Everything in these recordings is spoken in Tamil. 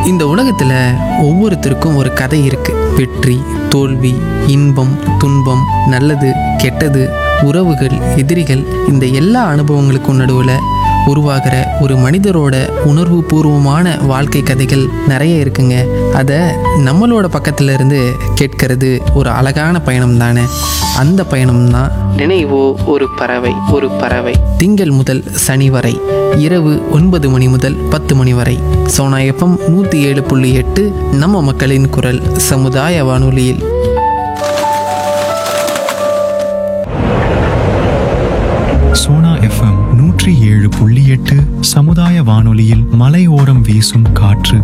இந்த உலகத்தில் ஒவ்வொருத்தருக்கும் ஒரு கதை இருக்கு வெற்றி தோல்வி இன்பம் துன்பம் நல்லது கெட்டது உறவுகள் எதிரிகள் இந்த எல்லா அனுபவங்களுக்கும் நடுவில் உருவாகிற ஒரு மனிதரோட உணர்வு பூர்வமான வாழ்க்கை கதைகள் நிறைய இருக்குங்க அதை நம்மளோட பக்கத்துல இருந்து கேட்கறது ஒரு அழகான பயணம் தானே அந்த பயணம் தான் நினைவோ ஒரு பறவை ஒரு பறவை திங்கள் முதல் சனி வரை இரவு ஒன்பது மணி முதல் பத்து மணி வரை சோனா எஃப்எம் நூற்றி ஏழு புள்ளி எட்டு நம்ம மக்களின் குரல் சமுதாய வானொலியில் சோனா எஃப்எம் நூற்றி ஏழு புள்ளி எட்டு சமுதாய வானொலியில் மலையோரம் வீசும் காற்று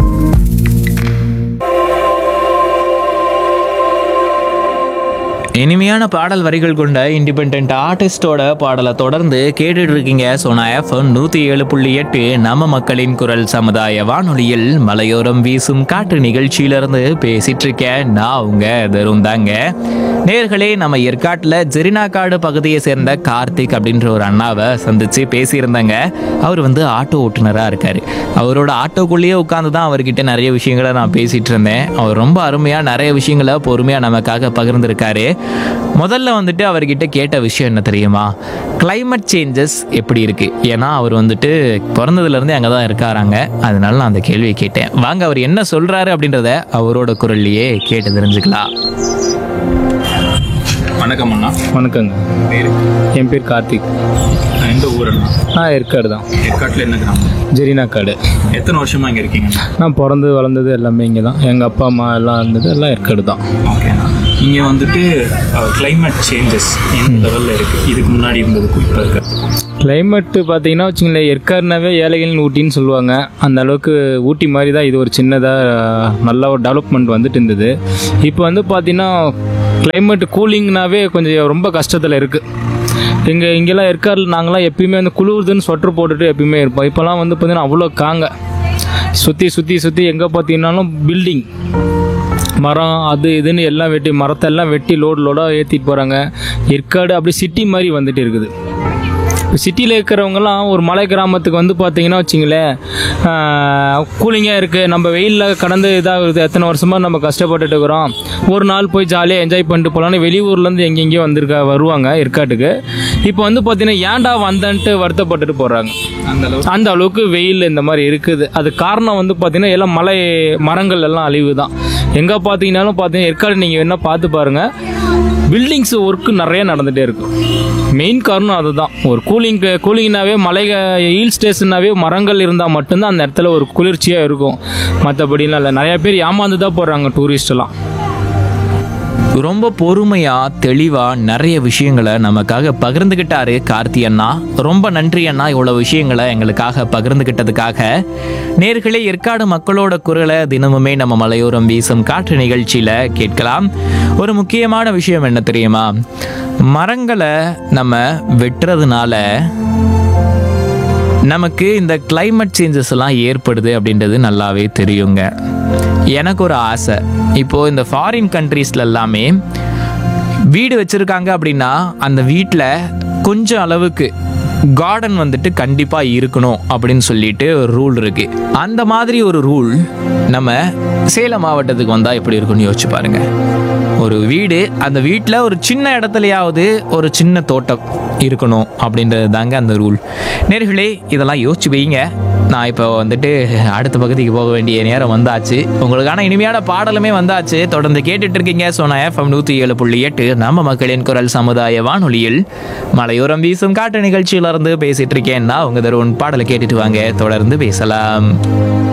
இனிமையான பாடல் வரிகள் கொண்ட இண்டிபெண்ட் ஆர்டிஸ்டோட பாடலை தொடர்ந்து கேட்டுட்டு இருக்கீங்க சோனா எஃப்எம் நூற்றி ஏழு புள்ளி எட்டு நம்ம மக்களின் குரல் சமுதாய வானொலியில் மலையோரம் வீசும் காற்று நிகழ்ச்சியிலிருந்து பேசிட்டு இருக்கேன் நான் உங்க தரும் தாங்க நேர்களே நம்ம ஏற்காட்டில் ஜெரினாக்காடு பகுதியை சேர்ந்த கார்த்திக் அப்படின்ற ஒரு அண்ணாவை சந்திச்சு பேசியிருந்தாங்க அவர் வந்து ஆட்டோ ஓட்டுநராக இருக்காரு அவரோட ஆட்டோக்குள்ளேயே உட்காந்து தான் அவர்கிட்ட நிறைய விஷயங்களை நான் பேசிட்டு இருந்தேன் அவர் ரொம்ப அருமையாக நிறைய விஷயங்களை பொறுமையாக நமக்காக பகிர்ந்திருக்காரு முதல்ல வந்துட்டு அவர்கிட்ட கேட்ட விஷயம் என்ன தெரியுமா climate சேஞ்சஸ் எப்படி இருக்கு ஏன்னா அவர் வந்துட்டு பிறந்ததுலேருந்தே அங்கே தான் இருக்காராங்க அதனால நான் அந்த கேள்வியை கேட்டேன் வாங்க அவர் என்ன சொல்றாரு அப்படின்றத அவரோட குரல்லையே கேட்டு தெரிஞ்சுக்கலாம் வணக்கம் அண்ணா வணக்கங்க பேர் என் பேர் கார்த்திக் எந்த ஊர் அண்ணா ஆ ஏற்காடு தான் ஏற்காட்டில் என்ன கிராமம் ஜெரினா காடு எத்தனை வருஷமா இங்கே இருக்கீங்க நான் பிறந்தது வளர்ந்தது எல்லாமே இங்கே தான் எங்கள் அப்பா அம்மா எல்லாம் இருந்தது எல்லாம் ஏற்காடு தான் ஓகே இங்கே வந்துட்டு கிளைமேட் சேஞ்சஸ் எந்த லெவலில் இருக்குது இதுக்கு முன்னாடி இருந்ததுக்கும் இப்போ இருக்க கிளைமேட்டு பார்த்தீங்கன்னா வச்சுங்களேன் ஏற்காடுனாவே ஏழைகளின் ஊட்டின்னு சொல்லுவாங்க அந்த அளவுக்கு ஊட்டி மாதிரி தான் இது ஒரு சின்னதாக நல்ல ஒரு டெவலப்மெண்ட் வந்துட்டு இருந்தது இப்போ வந்து பார்த்தீங்கன்னா கிளைமேட் கூலிங்னாவே கொஞ்சம் ரொம்ப கஷ்டத்தில் இருக்குது இங்கே இங்கெல்லாம் ஏற்காடில் நாங்களாம் எப்பயுமே வந்து குளிருதுன்னு ஸ்வெட்டர் போட்டுட்டு எப்பயுமே இருப்போம் இப்போலாம் வந்து பார்த்தீங்கன்னா அவ்வளோ காங்க சுற்றி சுற்றி சுற்றி எங்கே பார்த்தீங்கன்னாலும் பில்டிங் மரம் அது இதுன்னு எல்லாம் வெட்டி மரத்தெல்லாம் வெட்டி லோடு லோடாக ஏற்றிட்டு போகிறாங்க ஏற்காடு அப்படி சிட்டி மாதிரி வந்துட்டு இருக்குது இப்போ சிட்டியில் இருக்கிறவங்கலாம் ஒரு மலை கிராமத்துக்கு வந்து பார்த்தீங்கன்னா வச்சிங்களேன் கூலிங்காக இருக்குது நம்ம வெயிலில் கடந்து இதாகுது எத்தனை வருஷமாக நம்ம கஷ்டப்பட்டுட்டு இருக்கிறோம் ஒரு நாள் போய் ஜாலியாக என்ஜாய் பண்ணிட்டு போகலான்னு வெளியூர்லேருந்து எங்கெங்கேயோ வந்திருக்கா வருவாங்க ஏற்காட்டுக்கு இப்போ வந்து பார்த்தீங்கன்னா ஏன்டா வந்தன்ட்டு வருத்தப்பட்டுட்டு போகிறாங்க அந்த அளவுக்கு அந்த அளவுக்கு வெயில் இந்த மாதிரி இருக்குது அது காரணம் வந்து பார்த்தீங்கன்னா எல்லாம் மலை மரங்கள் எல்லாம் அழிவு தான் எங்கே பார்த்தீங்கன்னாலும் பார்த்தீங்கன்னா ஏற்காடு நீங்கள் என்ன பார்த்து பாருங்கள் பில்டிங்ஸ் ஒர்க்கு நிறைய நடந்துகிட்டே இருக்கும் மெயின் காரணம் அதுதான் ஒரு கூலிங் கூலிங்னாவே மலை ஹில் ஸ்டேஷன்னாவே மரங்கள் இருந்தால் மட்டும்தான் அந்த இடத்துல ஒரு குளிர்ச்சியாக இருக்கும் மற்றபடிலாம் இல்லை நிறைய பேர் ஏமாந்து தான் போகிறாங்க டூரிஸ்டெல்லாம் ரொம்ப பொறுமையா தெளிவா நிறைய விஷயங்களை நமக்காக பகிர்ந்துகிட்டாரு கார்த்தி அண்ணா ரொம்ப நன்றி அண்ணா இவ்வளவு விஷயங்களை எங்களுக்காக பகிர்ந்துகிட்டதுக்காக நேர்களே ஏற்காடு மக்களோட குரலை தினமுமே நம்ம மலையோரம் வீசும் காற்று நிகழ்ச்சியில கேட்கலாம் ஒரு முக்கியமான விஷயம் என்ன தெரியுமா மரங்களை நம்ம வெட்டுறதுனால நமக்கு இந்த climate சேஞ்சஸ் எல்லாம் ஏற்படுது அப்படின்றது நல்லாவே தெரியுங்க எனக்கு ஒரு ஆசை இப்போ இந்த ஃபாரின் கண்ட்ரீஸ்ல எல்லாமே வீடு வச்சிருக்காங்க அப்படின்னா அந்த வீட்டில் கொஞ்சம் அளவுக்கு கார்டன் வந்துட்டு கண்டிப்பாக இருக்கணும் அப்படின்னு சொல்லிட்டு ஒரு ரூல் இருக்கு அந்த மாதிரி ஒரு ரூல் நம்ம சேலம் மாவட்டத்துக்கு வந்தால் எப்படி இருக்கும்னு யோசிச்சு பாருங்க ஒரு வீடு அந்த வீட்டில் ஒரு சின்ன இடத்துலையாவது ஒரு சின்ன தோட்டம் இருக்கணும் அப்படின்றது தாங்க அந்த ரூல் நேர்களே இதெல்லாம் யோசிச்சு வைங்க நான் இப்போ வந்துட்டு அடுத்த பகுதிக்கு போக வேண்டிய நேரம் வந்தாச்சு உங்களுக்கான இனிமையான பாடலுமே வந்தாச்சு தொடர்ந்து கேட்டுட்டு இருக்கீங்க சோனா எஃப்எம் நூற்றி ஏழு புள்ளி எட்டு நம்ம மக்களின் குரல் சமுதாய வானொலியில் மலையோரம் வீசும் காட்டு நிகழ்ச்சியிலிருந்து பேசிட்டு இருக்கேன் நான் உங்க தருண் பாடலை கேட்டுட்டு வாங்க தொடர்ந்து பேசலாம்